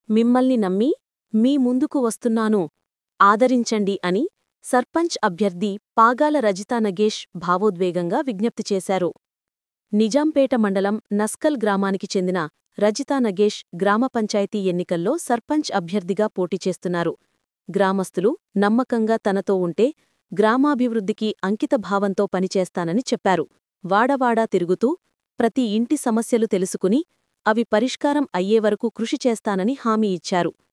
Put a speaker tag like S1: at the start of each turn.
S1: మిమ్మల్ని నమ్మి మీ ముందుకు వస్తున్నాను ఆదరించండి అని సర్పంచ్ అభ్యర్థి పాగాల రజితా నగేష్ భావోద్వేగంగా విజ్ఞప్తి చేశారు నిజాంపేట మండలం నస్కల్ గ్రామానికి చెందిన రజితా నగేష్ గ్రామ పంచాయతీ ఎన్నికల్లో సర్పంచ్ అభ్యర్థిగా పోటీ చేస్తున్నారు గ్రామస్తులు నమ్మకంగా తనతో ఉంటే గ్రామాభివృద్ధికి అంకితభావంతో పనిచేస్తానని చెప్పారు వాడవాడా తిరుగుతూ ప్రతి ఇంటి సమస్యలు తెలుసుకుని అవి పరిష్కారం అయ్యేవరకు కృషి చేస్తానని హామీ ఇచ్చారు